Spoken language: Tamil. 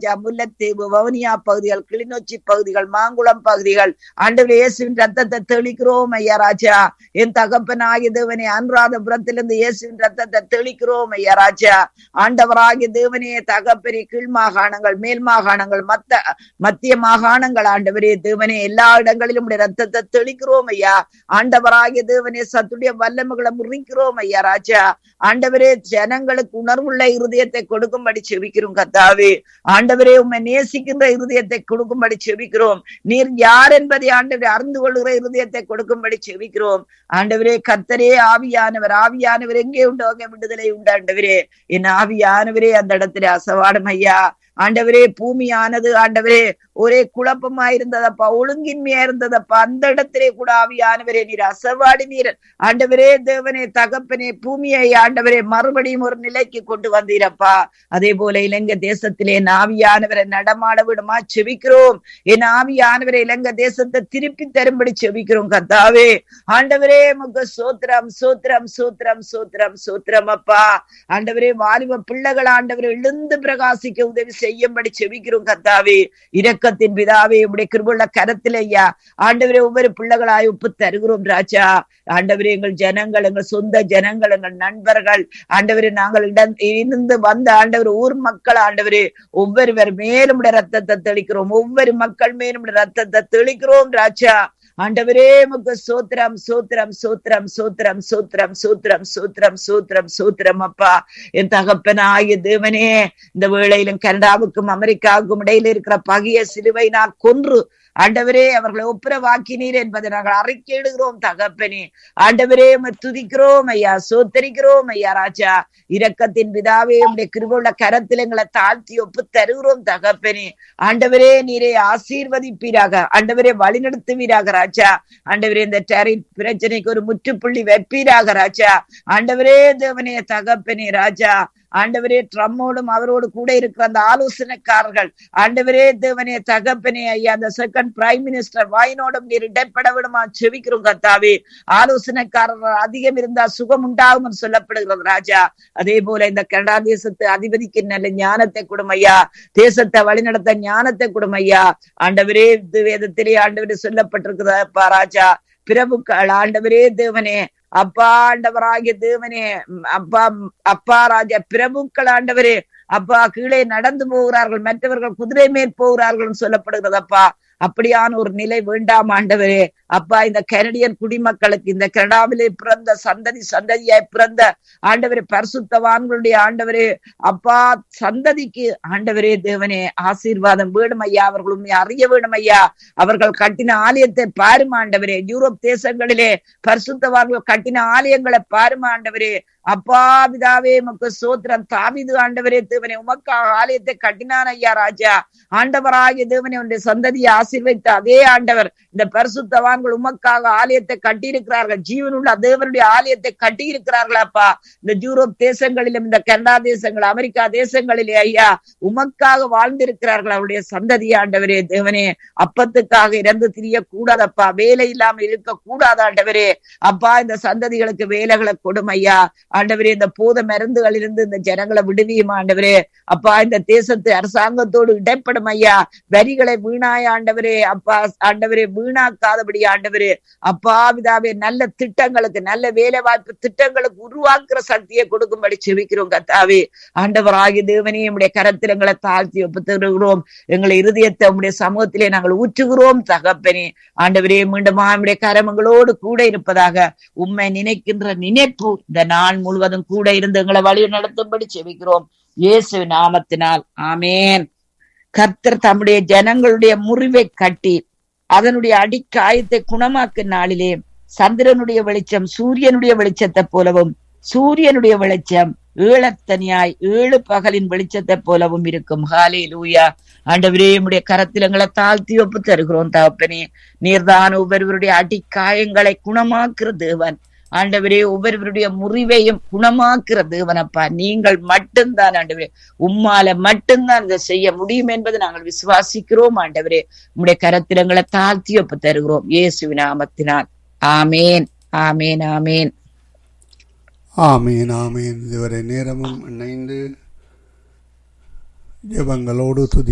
ராஜா முல்லைத்தீவு வவுனியா பகுதிகள் கிளிநொச்சி பகுதிகள் மாங்குளம் பகுதிகள் ஆண்டவரே இயேசுவின் ரத்தத்தை தெளிக்கிறோம் ஐயா ராஜா என் தகப்பனாகிய தேவனே அனுராதபுரத்திலிருந்து இயேசுவின் ரத்தத்தை தெளிக்கிறோம் ஐயா ராஜா ஆண்டவராகிய தேவனே தகப்பனே கீழ் மாகாணங்கள் மேல் மாகாணங்கள் மத்த மத்திய மாகாணங்கள் ஆண்டவரே தேவனே எல்லா இடங்களிலும் உடைய ரத்தத்தை தெளிக்கிறோம் ஐயா ஆண்டவராகிய தேவனே சத்துடைய வல்லமைகளை முறிக்கிறோம் ஐயா ராஜா ஆண்டவரே ஜனங்களுக்கு உணர்வுள்ள இருதயத்தை கொடுக்கும்படி செபிக்கிறோம் கத்தாவே ஆண்டவரே உண்மை நேசிக்கின்ற இருதயத்தை கொடுக்கும்படி செபிக்கிறோம் நீர் யார் என்பதை ஆண்டவரே அறிந்து கொள்கிற இருதயத்தை கொடுக்கும்படி செபிக்கிறோம் ஆண்டவரே கர்த்தரே ஆவியானவர் ஆவியானவர் எங்கே உண்டோ அங்கே விடுதலை உண்டு ஆண்டவரே என் ஆவியானவரே அந்த இடத்துல அசவாடும் ஐயா ஆண்டவரே பூமியானது ஆண்டவரே ஒரே குழப்பமா இருந்ததப்பா ஒழுங்கின்மையா இருந்ததப்பா அந்த இடத்திலே கூட ஆவியானவரே நீர் அசவாடி நீர் ஆண்டவரே தேவனே தகப்பனே பூமியை ஆண்டவரே மறுபடியும் ஒரு நிலைக்கு கொண்டு வந்தீரப்பா அதே போல இலங்கை தேசத்திலே என் ஆவியானவரை நடமாட விடுமா செபிக்கிறோம் என் ஆவியானவரை இலங்கை தேசத்தை திருப்பி தரும்படி செபிக்கிறோம் கத்தாவே ஆண்டவரே முக சோத்திரம் சோத்திரம் சோத்திரம் சோத்திரம் சோத்திரம் அப்பா ஆண்டவரே வாலிப பிள்ளைகள் ஆண்டவரை எழுந்து பிரகாசிக்க உதவி செய்யும்படி செபிக்கிறோம் கத்தாவே இரக்கத்தின் பிதாவே உடைய கிருபுள்ள கரத்தில் ஐயா ஆண்டவரே ஒவ்வொரு பிள்ளைகளாய் ஒப்பு தருகிறோம் ராஜா ஆண்டவரே எங்கள் ஜனங்கள் எங்கள் சொந்த ஜனங்கள் எங்கள் நண்பர்கள் ஆண்டவரே நாங்கள் இடம் இருந்து வந்த ஆண்டவர் ஊர் மக்கள் ஆண்டவரே ஒவ்வொருவர் மேலும் உடைய ரத்தத்தை தெளிக்கிறோம் ஒவ்வொரு மக்கள் மேலும் உடைய ரத்தத்தை தெளிக்கிறோம் ராஜா ஆண்டவரே முக சோத்திரம் சோத்திரம் சோத்திரம் சோத்திரம் சோத்திரம் சோத்திரம் சோத்திரம் சோத்திரம் சோத்திரம் அப்பா என் தகப்பனாகிய தேவனே இந்த வேளையிலும் கனடாவுக்கும் அமெரிக்காவுக்கும் இடையில இருக்கிற பகைய சிலுவை நான் கொன்று ஆண்டவரே அவர்களை ஒப்புரவாக்கினீர் என்பதை நாங்கள் அறிக்கையிடுகிறோம் தகப்பனே ஆண்டவரே உம்மை துதிக்கிறோம் ஐயா சோத்தரிக்கிறோம் ஐயா ராஜா இரக்கத்தின் பிதாவே உடைய கிருபுள்ள கரத்தில் எங்களை தாழ்த்தி ஒப்பு தருகிறோம் தகப்பனே ஆண்டவரே நீரே ஆசீர்வதிப்பீராக ஆண்டவரே வழிநடத்துவீராக ராஜா ஆண்டவரே இந்த டெரிட் பிரச்சனைக்கு ஒரு முற்றுப்புள்ளி வைப்பீராக ராஜா ஆண்டவரே தேவனே தகப்பனே ராஜா ஆண்டவரே ட்ரம்மோடும் அவரோடு கூட இருக்கிற அந்த ஆலோசனைக்காரர்கள் ஆண்டவரே தேவனே தகப்பனே ஐயா அந்த செகண்ட் பிரைம் மினிஸ்டர் வாயினோடும் நீர் இடைப்பட விடுமா செவிக்கிறோம் கத்தாவே ஆலோசனைக்காரர்கள் அதிகம் இருந்தா சுகம் உண்டாகும் சொல்லப்படுகிறது ராஜா அதே போல இந்த கனடா தேசத்து அதிபதிக்கு நல்ல ஞானத்தை கொடுமையா ஐயா தேசத்தை வழிநடத்த ஞானத்தை கொடுமையா ஆண்டவரே வேதத்திலே ஆண்டவரே சொல்லப்பட்டிருக்கிறதப்பா ராஜா பிரபுக்கள் ஆண்டவரே தேவனே அப்பா ஆண்டவராகிய தேவனே அப்பா அப்பா ராஜா பிரபுக்கள் ஆண்டவரே அப்பா கீழே நடந்து போகிறார்கள் மற்றவர்கள் குதிரை மேல் போகிறார்கள் சொல்லப்படுகிறது அப்பா அப்படியான ஒரு நிலை வேண்டாம் ஆண்டவரே அப்பா இந்த கனடியன் குடிமக்களுக்கு இந்த கனடாவிலே பிறந்த சந்ததி சந்ததியாய் பிறந்த ஆண்டவரே பரிசுத்தவான்களுடைய ஆண்டவரே அப்பா சந்ததிக்கு ஆண்டவரே தேவனே ஆசீர்வாதம் வேணும் ஐயா அவர்கள் உண்மை அறிய வேணும் ஐயா அவர்கள் கட்டின ஆலயத்தை பாரும் ஆண்டவரே யூரோப் தேசங்களிலே பரிசுத்தவான்கள் கட்டின ஆலயங்களை பாரும் ஆண்டவரே அப்பா பிதாவே உமக்கு சோத்திரம் தாவிது ஆண்டவரே தேவனே உமக்காக ஆலயத்தை கட்டினான் ஐயா ராஜா ஆண்டவராகிய தேவனே உன்னுடைய சந்ததியை ஆசீர்வைத்த அதே ஆண்டவர் இந்த பரிசுத்தவான்கள் உமக்காக ஆலயத்தை கட்டியிருக்கிறார்கள் ஜீவனுள்ள தேவனுடைய ஆலயத்தை கட்டியிருக்கிறார்கள் அப்பா இந்த யூரோப் தேசங்களிலும் இந்த கனடா தேசங்கள் அமெரிக்கா தேசங்களிலே ஐயா உமக்காக வாழ்ந்திருக்கிறார்கள் அவருடைய சந்ததி ஆண்டவரே தேவனே அப்பத்துக்காக இறந்து திரிய கூடாதப்பா வேலை இல்லாமல் இருக்க கூடாது ஆண்டவரே அப்பா இந்த சந்ததிகளுக்கு வேலைகளை கொடும் ஐயா ஆண்டவரே இந்த பூத மருந்துகளிலிருந்து இந்த ஜனங்களை விடுவியும் ஆண்டவரே அப்பா இந்த தேசத்து அரசாங்கத்தோடு இடைப்படும் ஐயா வரிகளை வீணாய ஆண்டவரே அப்பா ஆண்டவரே வீணாக்காதபடி ஆண்டவரே அப்பா விதாவே நல்ல திட்டங்களுக்கு நல்ல வேலை வாய்ப்பு திட்டங்களுக்கு உருவாக்குற சக்தியை கொடுக்கும்படி செவிக்கிறோம் கத்தாவே ஆண்டவராகிய தேவனே நம்முடைய கரத்தில் எங்களை தாழ்த்தி ஒப்புத்துகிறோம் எங்களை இருதயத்தை உங்களுடைய சமூகத்திலே நாங்கள் ஊற்றுகிறோம் தகப்பனே ஆண்டவரே மீண்டும் நம்முடைய கரமங்களோடு கூட இருப்பதாக உண்மை நினைக்கின்ற நினைப்பு இந்த நாள் முழுவதும் கூட இருந்து எங்களை வழி நடத்தும்படி செவிக்கிறோம் இயேசு நாமத்தினால் ஆமேன் கர்த்தர் தம்முடைய ஜனங்களுடைய முறிவை கட்டி அதனுடைய அடிக்காயத்தை குணமாக்கும் நாளிலே சந்திரனுடைய வெளிச்சம் சூரியனுடைய வெளிச்சத்தை போலவும் சூரியனுடைய வெளிச்சம் ஏழத்தனியாய் ஏழு பகலின் வெளிச்சத்தை போலவும் இருக்கும் ஹாலே லூயா ஆண்டவரே உடைய கரத்தில் எங்களை தாழ்த்தி ஒப்பு தருகிறோம் தகப்பனே நீர்தான் ஒவ்வொருவருடைய அடிக்காயங்களை குணமாக்குற தேவன் ஆண்டவரே ஒவ்வொருவருடைய முறிவையும் குணமாக்குற தேவனப்பா நீங்கள் மட்டும்தான் ஆண்டவரே உம்மால மட்டும்தான் இதை செய்ய முடியும் என்பதை நாங்கள் விசுவாசிக்கிறோம் ஆண்டவரே உம்முடைய கரத்தில் எங்களை தாழ்த்தி ஒப்பு தருகிறோம் இயேசு நாமத்தினால் ஆமேன் ஆமேன் ஆமேன் ஆமீன் ஆமீன் இதுவரை நேரமும் இணைந்து ஜெபங்களோடு துதி